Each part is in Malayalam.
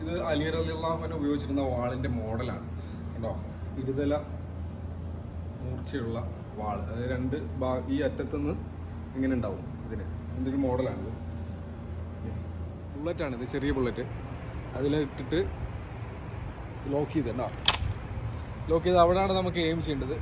ഇത് അലി റലിള്ളാഹുവിനെ ഉപയോഗിച്ചിരുന്ന വാളിന്റെ മോഡലാണ് കണ്ടോ ഇരുതല മൂർച്ചയുള്ള വാൾ അതായത് രണ്ട് ഭാ- ഈ അറ്റത്തുനിന്ന് ഇങ്ങനെ ഉണ്ടാവും ഇതിന് ഇതിന്റെ ഒരു മോഡലാണിത് ബുള്ളറ്റാണ് ഇത് ചെറിയ ബുള്ളറ്റ് അതിലിട്ടിട്ട് ലോക്ക് ചെയ്ത് കേട്ടോ ലോക്ക് ചെയ്ത് അവിടെയാണ് നമുക്ക് എയിം ചെയ്യേണ്ടത്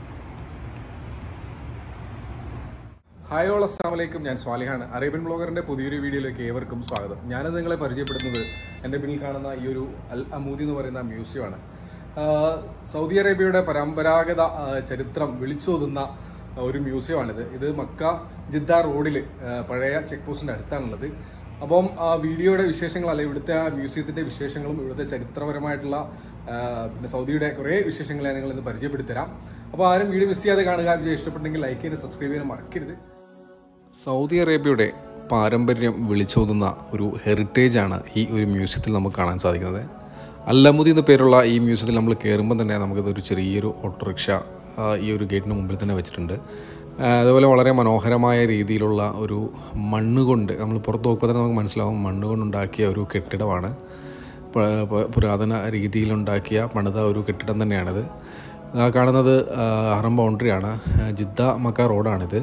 ഹായ് ഓൾ അസ്സാം വലൈക്കും ഞാൻ സ്വാലിഹാണ് അറേബ്യൻ ബ്ലോഗറിന്റെ പുതിയൊരു വീഡിയോയിലേക്ക് ഏവർക്കും സ്വാഗതം ഞാനത് നിങ്ങളെ പരിചയപ്പെടുത്തുന്നത് എൻ്റെ പിന്നിൽ കാണുന്ന ഈ ഒരു അൽ അമൂദി എന്ന് പറയുന്ന മ്യൂസിയമാണ് ആഹ് സൗദി അറേബ്യയുടെ പരമ്പരാഗത ആഹ് ചരിത്രം വിളിച്ചോതുന്ന ഒരു മ്യൂസിയമാണിത് ഇത് മക്ക ജിദ്ദ റോഡിൽ പഴയ ചെക്ക് പോസ്റ്റിൻ്റെ അടുത്താണുള്ളത് അപ്പം ആ വീഡിയോയുടെ വിശേഷങ്ങളല്ല ഇവിടുത്തെ ആ മ്യൂസിയത്തിൻ്റെ വിശേഷങ്ങളും ഇവിടുത്തെ ചരിത്രപരമായിട്ടുള്ള ആഹ് പിന്നെ സൗദിയുടെ കുറേ വിശേഷങ്ങൾ ഞാൻ നിങ്ങളിന്ന് പരിചയപ്പെടുത്തരാം അപ്പോൾ ആരും വീഡിയോ മിസ് ചെയ്യാതെ കാണുക വീഡിയോ ഇഷ്ടപ്പെട്ടെങ്കിൽ ലൈക്ക് ചെയ്യാനും സബ്സ്ക്രൈബ് ചെയ്യാനും മറക്കരുത് സൗദി അറേബ്യയുടെ പാരമ്പര്യം വിളിച്ചോതുന്ന ഒരു ഹെറിറ്റേജ് ആണ് ഈ ഒരു മ്യൂസിയത്തിൽ നമുക്ക് കാണാൻ സാധിക്കുന്നത് അല്ലമുദി എന്ന പേരുള്ള ഈ മ്യൂസിയത്തിൽ നമ്മൾ കയറുമ്പോൾ തന്നെ നമുക്കിതൊരു ചെറിയൊരു ഓട്ടോറിക്ഷ ആ, ഈ ഒരു ഗേറ്റിന് മുമ്പിൽ തന്നെ വെച്ചിട്ടുണ്ട് ആ, അതുപോലെ വളരെ മനോഹരമായ രീതിയിലുള്ള ഒരു മണ്ണ് കൊണ്ട് നമ്മൾ പുറത്ത് നോക്കുമ്പോൾ തന്നെ നമുക്ക് മനസ്സിലാവും മണ്ണ് കൊണ്ടുണ്ടാക്കിയ ഒരു കെട്ടിടമാണ് പ- പ- പുരാതന രീതിയിലുണ്ടാക്കിയ പണിത ഒരു കെട്ടിടം തന്നെയാണിത് ആ കാണുന്നത് ആ, ഹറം ബൗണ്ടറിയാണ് ആ, ജിദ്ദ മക്ക റോഡാണിത്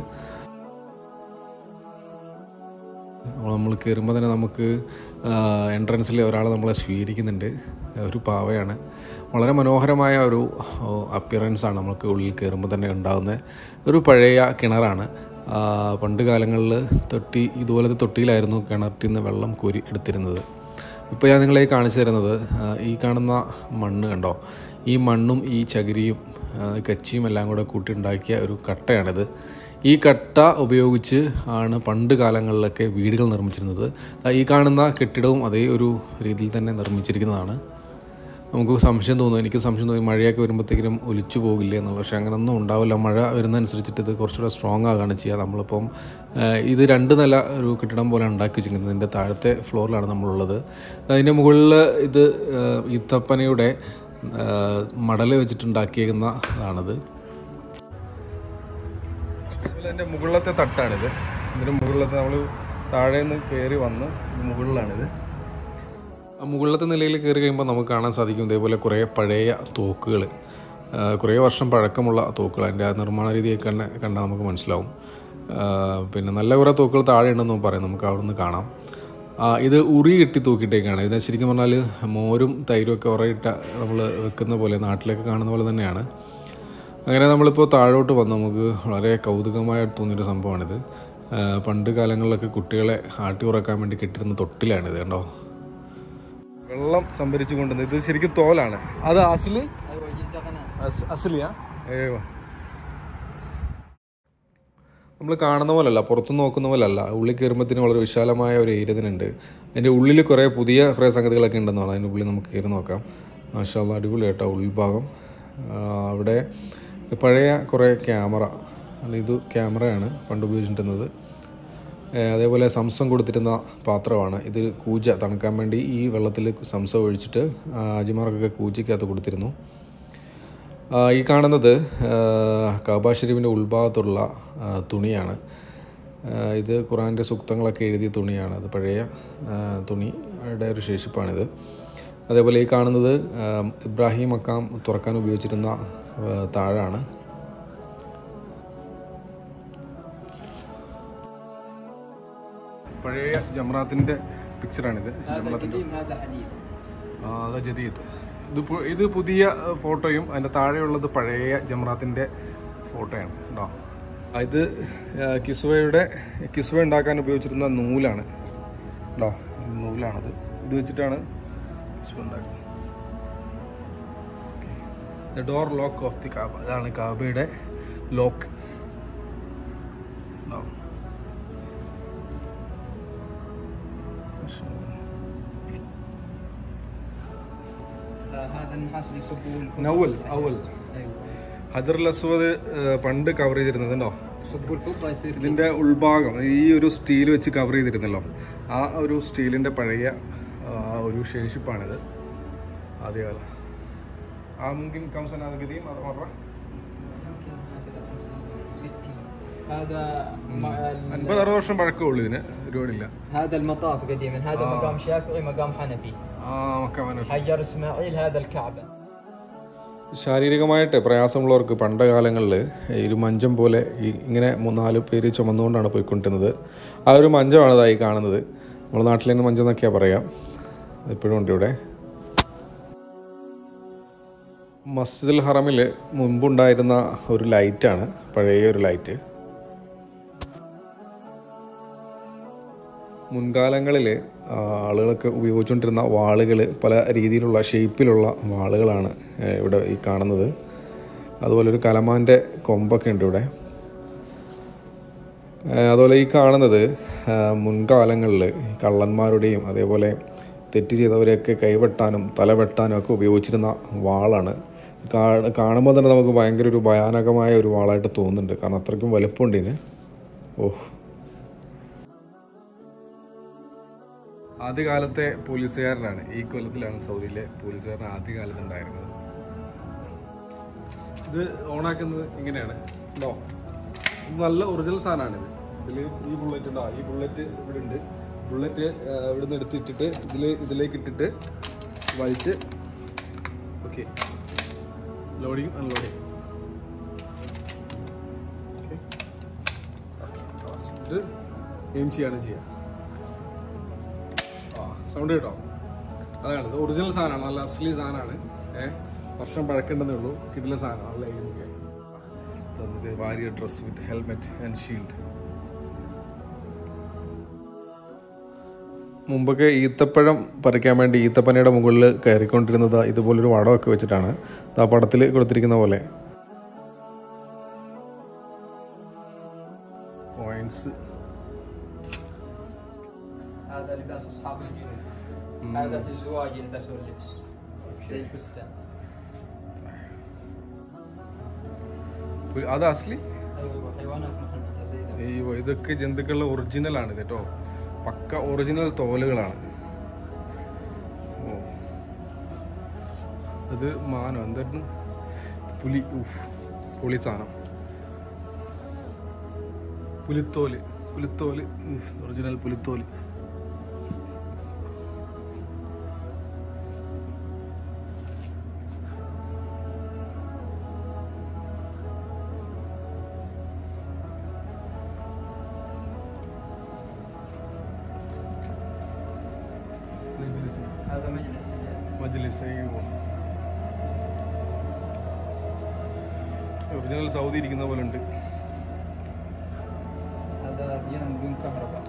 അപ്പോൾ നമ്മൾ കയറുമ്പോൾ തന്നെ നമുക്ക് എൻട്രൻസിൽ ഒരാൾ നമ്മളെ സ്വീകരിക്കുന്നുണ്ട് ഒരു പാവയാണ് വളരെ മനോഹരമായ ഒരു അപ്പിയറൻസ് ആണ് നമുക്ക് ഉള്ളിൽ കയറുമ്പോൾ തന്നെ ഉണ്ടാകുന്ന ഒരു പഴയ കിണറാണ് ആ, പണ്ട് കാലങ്ങളിൽ തൊട്ടി ഇതുപോലത്തെ തൊട്ടിയിലായിരുന്നു കിണറ്റിൽ നിന്ന് വെള്ളം കോരി എടുത്തിരുന്നത് ഇപ്പോൾ ഞാൻ നിങ്ങളെ കാണിച്ചു തരുന്നത് ആ, ഈ കാണുന്ന മണ്ണ് കണ്ടോ ഈ മണ്ണും ഈ ചകിരിയും ആ, കച്ചിയും എല്ലാം കൂടെ കൂട്ടിയുണ്ടാക്കിയ ഒരു കട്ടയാണിത് ഈ കട്ട ഉപയോഗിച്ച് ആണ് പണ്ട് കാലങ്ങളിലൊക്കെ വീടുകൾ നിർമ്മിച്ചിരുന്നത് ദാ ഈ കാണുന്ന കെട്ടിടവും അതേ ഒരു രീതിയിൽ തന്നെ നിർമ്മിച്ചിരിക്കുന്നതാണ് നമുക്ക് സംശയം തോന്നും എനിക്ക് സംശയം തോന്നി മഴയൊക്കെ വരുമ്പോഴത്തേക്കും ഒലിച്ചു പോകില്ലേ എന്നുള്ളത് പക്ഷേ അങ്ങനെയൊന്നും ഉണ്ടാവില്ല മഴ വരുന്നതനുസരിച്ചിട്ട് ഇത് കുറച്ചുകൂടെ സ്ട്രോങ് ആകുകയാണ് ചെയ്യുക നമ്മളിപ്പം ആ, ഇത് രണ്ട് നില ഒരു കെട്ടിടം പോലെ ഉണ്ടാക്കി വെച്ചിരിക്കുന്നത് ഇതിൻ്റെ താഴത്തെ ഫ്ലോറിലാണ് നമ്മളുള്ളത് അതിൻ്റെ മുകളിൽ ഇത് ആ, ഈത്തപ്പനയുടെ മടൽ വെച്ചിട്ടുണ്ടാക്കിയേക്കുന്ന ഇതാണത് ഇതിൻ്റെ മുകളിലത്തെ തട്ടാണിത് ഇതിൻ്റെ മുകളിലത്തെ നമ്മൾ താഴെ നിന്ന് കയറി വന്ന് മുകളിലാണിത് ആ മുകളിലത്തെ നിലയിൽ കയറി കഴിയുമ്പോൾ നമുക്ക് കാണാൻ സാധിക്കും ഇതേപോലെ കുറേ പഴയ തോക്കുകൾ കുറേ വർഷം പഴക്കമുള്ള തോക്കുകൾ അതിൻ്റെ ആ നിർമ്മാണ രീതിയൊക്കെ തന്നെ കണ്ടാൽ നമുക്ക് മനസ്സിലാവും ആ, പിന്നെ നല്ല കുറേ തോക്കുകൾ താഴെ ഉണ്ടെന്ന് പറയും നമുക്ക് അവിടെ നിന്ന് കാണാം ആ, ഇത് ഉറി കെട്ടി തൂക്കിയിട്ടേക്കാണ് ഇതിനെ ശരിക്കും പറഞ്ഞാൽ മോരും തൈരും ഒക്കെ ഉറയിട്ട നമ്മൾ വെക്കുന്ന പോലെ നാട്ടിലൊക്കെ കാണുന്ന പോലെ തന്നെയാണ് അങ്ങനെ നമ്മളിപ്പോൾ താഴോട്ട് വന്ന് നമുക്ക് വളരെ കൗതുകമായി തോന്നിയൊരു സംഭവമാണിത് ആ, പണ്ട് കാലങ്ങളിലൊക്കെ കുട്ടികളെ ആട്ടി ഉറക്കാൻ വേണ്ടി കെട്ടിരുന്ന തൊട്ടിലാണിത് കണ്ടോ വെള്ളം സംഭരിച്ചു കൊണ്ടുവന്നത് ഇത് ശരിക്കും തോലാണ് അത് അസില് ايوه جدا قناه അസിലിയാ ഏവ നമ്മൾ കാണുന്ന പോലല്ല പുറത്തു നോക്കുന്ന പോലല്ല ഉള്ളിൽ കയറുമ്പോഴത്തേനും വളരെ വിശാലമായ ഒരു ഏരിയ തന്നെ ഉണ്ട് അതിൻ്റെ ഉള്ളിൽ കുറേ പുതിയ കുറേ സംഗതികളൊക്കെ ഉണ്ടെന്ന് പറഞ്ഞു അതിൻ്റെ ഉള്ളിൽ നമുക്ക് കയറി നോക്കാം മാഷാല്ല അടിപൊളി കേട്ടോ ഉൾഭാഗം ആ, അവിടെ പഴയ കുറേ ക്യാമറ അല്ല ഇത് ക്യാമറയാണ് പണ്ട് ഉപയോഗിച്ചിട്ടുള്ളത് ഏ, അതേപോലെ സംസം കൊടുത്തിരുന്ന പാത്രമാണ് ഇത് കൂജ തണുക്കാൻ വേണ്ടി ഈ വെള്ളത്തിൽ സംസം ഒഴിച്ചിട്ട് ആ, ഹാജിമാർക്കൊക്കെ കൂജയ്ക്കകത്ത് കൊടുത്തിരുന്നു ആ, ഈ കാണുന്നത് കാബ ഷരീഫിൻ്റെ ഉൾഭാഗത്തുള്ള ആ, തുണിയാണ് ആ, ഇത് ഖുറാൻ്റെ സൂക്തങ്ങളൊക്കെ എഴുതിയ തുണിയാണ് അത് പഴയ ആ, തുണിയുടെ ഒരു ശേഷിപ്പാണിത് അതേപോലെ ഈ കാണുന്നത് ആ, ഇബ്രാഹിം മക്കാം തുറക്കാൻ ഉപയോഗിച്ചിരുന്ന ആ, താഴാണ് പഴയ ജമ്രാത്തിൻ്റെ പിക്ചറാണിത് هذا قديم هذا حديث ആ, അത് ജദീദ് ഇത് പു- ഇത് പുതിയ ഏഹ്, ഫോട്ടോയും അതിൻ്റെ താഴെയുള്ളത് പഴയ ജംറാത്തിൻ്റെ ഫോട്ടോയാണ് കേട്ടോ ആ, ഇത് ഏഹ്, കിസ്വയുടെ കിസ്വ ഉണ്ടാക്കാൻ ഉപയോഗിച്ചിരുന്ന നൂലാണ് കേട്ടോ ഇത് നൂലാണത് ഇത് വെച്ചിട്ടാണ് കിസ്വ ഉണ്ടാക്കുന്നത് the door lock of the Kaaba ഇതാണ് കാബയുടെ ലോക്ക് آه، هذا النحاس اللي يصبوه الفوق നവൽ അവൽ ايوه ഹജറുൽ അസ്വദ് ഏഹ്, പണ്ട് കവർ ചെയ്തിരുന്നത് കേട്ടോ يصبوا الفضه يصير كذا. ഇതിന്റെ ഉൾഭാഗം ഈ ഒരു സ്റ്റീൽ വെച്ച് കവർ ചെയ്തിരുന്നല്ലോ ആ ഒരു സ്റ്റീലിന്റെ പഴയ ആ, ഒരു ശേഷിപ്പാണിത് ആദ്യകാലം ആ മുമ്പിൻ കംസൻ അത് ഗതിയും അത് മറ يمكن هكذا 50 60 هذا م- ال- അൻപത് അറുപത് വർഷം പഴക്കമുള്ളൂ ഇതിന് ഒരുപാടില്ല هذا المطاف قديما هذا آه. مقام شافعي مقام حنفي ആ മക്കമാന حجر اسماعيل هذا الكعبه ശാരീരികമായിട്ട് പ്രയാസമുള്ളവർക്ക് പണ്ട് കാലങ്ങളിൽ ഈ ഒരു മഞ്ചം പോലെ ഈ ഇങ്ങനെ മൂന്നാല് പേര് ചുമന്നുകൊണ്ടാണ് പോയിക്കൊണ്ടിരുന്നത് ആ ഒരു മഞ്ചമാണ് ഇതായി കാണുന്നത് നമ്മുടെ നാട്ടിൽ തന്നെ മഞ്ചം എന്നൊക്കെയാണ് പറയാം ഇപ്പോഴും ഉണ്ട് ഇവിടെ മസ്ജിദുൽ ഹറമിൽ മുൻപുണ്ടായിരുന്ന ഒരു ലൈറ്റാണ് പഴയ ഒരു ലൈറ്റ് മുൻകാലങ്ങളിൽ ആളുകളൊക്കെ ഉപയോഗിച്ചുകൊണ്ടിരുന്ന വാളുകൾ പല രീതിയിലുള്ള ഷേപ്പിലുള്ള വാളുകളാണ് ഏഹ്, ഇവിടെ ഈ കാണുന്നത് അതുപോലെ ഒരു കലമാൻ്റെ കൊമ്പൊക്കെ ഉണ്ട് ഇവിടെ ഏഹ്, അതുപോലെ ഈ കാണുന്നത് ഏഹ്, മുൻകാലങ്ങളിൽ ഈ കള്ളന്മാരുടെയും അതേപോലെ തെറ്റ് ചെയ്തവരെയൊക്കെ കൈവെട്ടാനും തലവെട്ടാനും ഒക്കെ ഉപയോഗിച്ചിരുന്ന വാളാണ് കാ- കാണുമ്പോൾ തന്നെ നമുക്ക് ഭയങ്കര ഒരു ഭയാനകമായ ഒരു വാളായിട്ട് തോന്നുന്നുണ്ട് കാരണം അത്രയ്ക്കും വലുപ്പമുണ്ട് ഇതിന് ഓഹ് ആദ്യകാലത്തെ പോലീസുകാരനാണ് ഈ കൊല്ലത്തിലാണ് സൗദിയിലെ പോലീസുകാരൻ ആദ്യകാലത്ത് ഉണ്ടായിരുന്നത് ഇത് ഓണാക്കുന്നത് ഇങ്ങനെയാണ് ഉണ്ടോ ഇത് നല്ല ഒറിജിനൽ സാധനമാണ് ഇത് ഇതിൽ ഈ ബുള്ളറ്റ് ഉണ്ടോ ഈ ബുള്ളറ്റ് ഇവിടെ ഉണ്ട് ബുള്ളറ്റ് ഇവിടെ നിന്ന് എടുത്തിട്ടിട്ട് ഇതിൽ ഇതിലേക്ക് ഇട്ടിട്ട് വലിച്ച് ഓക്കെ ലോഡിങ് അൺലോഡിങ് ഇത് എയിം ചെയ്യാണ് ചെയ്യുക ആ സൗണ്ട് കേട്ടോ അതാണ് ഇത് ഒറിജിനൽ സാധനമാണ് നല്ല അസ്ലി സാധനമാണ് ഏഹ് വർഷം പഴക്കേണ്ടതേ ഉള്ളൂ കിടില സാധനം നല്ല ഇതിനൊക്കെ നമുക്ക് വാരിയ dress with helmet and shield മുമ്പൊക്കെ ഈത്തപ്പഴം പറിക്കാൻ വേണ്ടി ഈത്തപ്പനയുടെ മുകളിൽ കയറിക്കൊണ്ടിരുന്നത് ഇതുപോലൊരു വടമൊക്കെ വെച്ചിട്ടാണ് ആ പടത്തിൽ കൊടുത്തിരിക്കുന്ന പോലെ കോയിൻസ് هذا لباس اصحاب الجنود هذا في الزواج يلبسوا اللبس زي الفستان അത് അസ്ലി ايوه حيوانات محنطه زي ده ഈ ഇതൊക്കെ ജന്തുക്കളുടെ ഒറിജിനൽ ആണ് കേട്ടോ പക്ക ഒറിജിനൽ തോലുകളാണ് ഓ ഇത് മാനോ എന്തായിരുന്നു പുലി ഊഫ് പുളി സാധനം പുലിത്തോല് പുലിത്തോല് ഒറിജിനൽ പുലിത്തോല് هذا مجلس മജ്ലിസ് ഒറിജിനൽ സൗദി ഇരിക്കുന്ന പോലെ ഉണ്ട് هذا بينام بدون كهرباء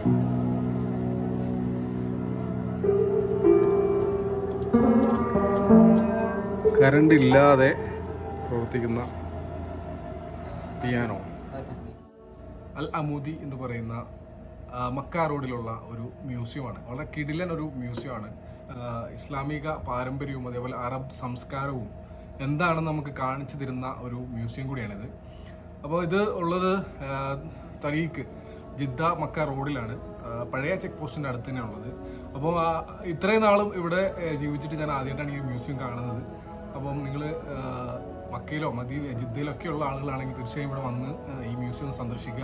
കറണ്ട് ഇല്ലാതെ പ്രവർത്തിക്കുന്ന പിയാനോ هذا تكنيك അൽ അമൂദി എന്ന് പറയുന്ന ആ, മക്ക റോഡിലുള്ള ഒരു മ്യൂസിയമാണ് വളരെ കിടിലൻ ഒരു മ്യൂസിയമാണ് ആ, ഇസ്ലാമിക പാരമ്പര്യവും അതേപോലെ അറബ് സംസ്കാരവും എന്താണെന്ന് നമുക്ക് കാണിച്ചു തരുന്ന ഒരു മ്യൂസിയം കൂടിയാണിത് അപ്പോൾ ഇത് ഉള്ളത് ആ, തരീഖ് ജിദ്ദ മക്ക റോഡിലാണ് ആ, പഴയ ചെക്ക് പോസ്റ്റിന്റെ അടുത്ത് തന്നെയാണ് ഉള്ളത് അപ്പോൾ ആ, ഇത്രയും നാളും ഇവിടെ ഏ, ജീവിച്ചിട്ട് ഞാൻ ആദ്യമായിട്ടാണ് ഈ മ്യൂസിയം കാണുന്നത് അപ്പം നിങ്ങൾ മക്കയിലോ മദീ ജിദ്ദയിലോ ഒക്കെ ഉള്ള ആളുകളാണെങ്കിൽ തീർച്ചയായും ഇവിടെ വന്ന് ആ, ഈ മ്യൂസിയം സന്ദർശിക്കുക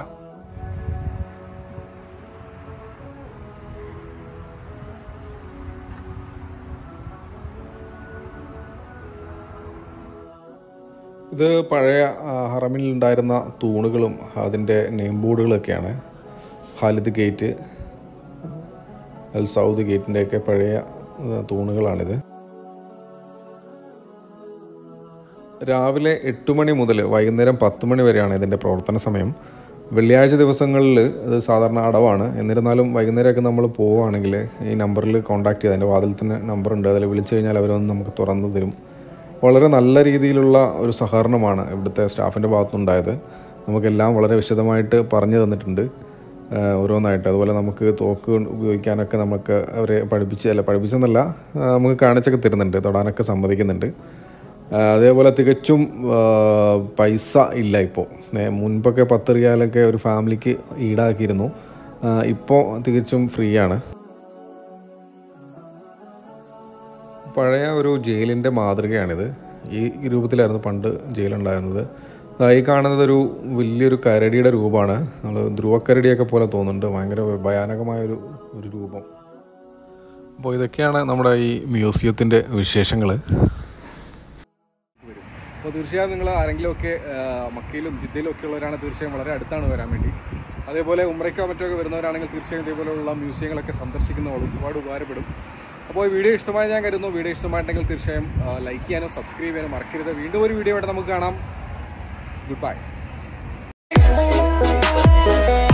ഇത് പഴയ ആ, ഹറമിൽ ഉണ്ടായിരുന്ന തൂണുകളും അതിൻ്റെ നെയിം ബോർഡുകളൊക്കെയാണ് ഖാലിദ് ഗേറ്റ് അൽ സൗദ് ഗേറ്റിൻ്റെയൊക്കെ പഴയ ആ, തൂണുകളാണിത് രാവിലെ എട്ട് മണി മുതൽ വൈകുന്നേരം പത്ത് മണി വരെയാണ് ഇതിൻ്റെ പ്രവർത്തന സമയം വെള്ളിയാഴ്ച ദിവസങ്ങളിൽ ഇത് സാധാരണ അടവാണ് എന്നിരുന്നാലും വൈകുന്നേരമൊക്കെ നമ്മൾ പോവുകയാണെങ്കിൽ ഈ നമ്പറിൽ കോൺടാക്ട് ചെയ്ത് അതിൻ്റെ വാതിൽ തന്നെ നമ്പറുണ്ട് അതിൽ വിളിച്ചു കഴിഞ്ഞാൽ അവരൊന്ന് നമുക്ക് തുറന്നു തരും വളരെ നല്ല രീതിയിലുള്ള ഒരു സഹകരണമാണ് ഇവിടുത്തെ സ്റ്റാഫിൻ്റെ ഭാഗത്തുനിന്നുണ്ടായത് നമുക്കെല്ലാം വളരെ വിശദമായിട്ട് പറഞ്ഞു തന്നിട്ടുണ്ട് ആഹ് ഓരോന്നായിട്ട് അതുപോലെ നമുക്ക് തോക്ക് ഉപയോഗിക്കാനൊക്കെ നമുക്ക് അവരെ പഠിപ്പിച്ച് അല്ല പഠിപ്പിച്ചെന്നല്ല ആഹ് നമുക്ക് കാണിച്ചൊക്കെ തരുന്നുണ്ട് തൊടാനൊക്കെ സമ്മതിക്കുന്നുണ്ട് ആഹ് അതേപോലെ തികച്ചും ആഹ് പൈസ ഇല്ല ഇപ്പോൾ മുൻപൊക്കെ പത്ത് റിയാലൊക്കെ ഒരു ഫാമിലിക്ക് ഈടാക്കിയിരുന്നു ആഹ് ഇപ്പോൾ തികച്ചും ഫ്രീ ആണ് പഴയ ഒരു ജയിലിൻ്റെ മാതൃകയാണിത് ഈ രൂപത്തിലായിരുന്നു പണ്ട് ജയിലുണ്ടായിരുന്നത് ദാ ഈ കാണുന്നത് ഒരു വലിയൊരു കരടിയുടെ രൂപമാണ് നമ്മൾ ധ്രുവക്കരടിയൊക്കെ പോലെ തോന്നുന്നുണ്ട് ഭയങ്കര ഭയാനകമായൊരു ഒരു രൂപം അപ്പോൾ ഇതൊക്കെയാണ് നമ്മുടെ ഈ മ്യൂസിയത്തിൻ്റെ വിശേഷങ്ങൾ അപ്പോൾ തീർച്ചയായും നിങ്ങൾ ആരെങ്കിലുമൊക്കെ ആ, മക്കയിലും ജിദ്ദയിലും ഒക്കെ ഉള്ളവരാണ് തീർച്ചയായും വളരെ അടുത്താണ് വരാൻ വേണ്ടി അതേപോലെ ഉമ്രയ്ക്കോ മറ്റോ ഒക്കെ വരുന്നവരാണെങ്കിൽ തീർച്ചയായും ഇതേപോലെയുള്ള മ്യൂസിയങ്ങളൊക്കെ സന്ദർശിക്കുന്ന ഒരുപാട് ഉപകാരപ്പെടും അപ്പോൾ ഈ വീഡിയോ ഇഷ്ടമായി ഞാൻ കരുതുന്നു വീഡിയോ ഇഷ്ടമായിട്ടുണ്ടെങ്കിൽ തീർച്ചയായും ലൈക്ക് ചെയ്യാനും സബ്സ്ക്രൈബ് ചെയ്യാനും മറക്കരുത് വീണ്ടും ഒരു വീഡിയോ ആയിട്ട് നമുക്ക് കാണാം ഗുഡ് ബൈ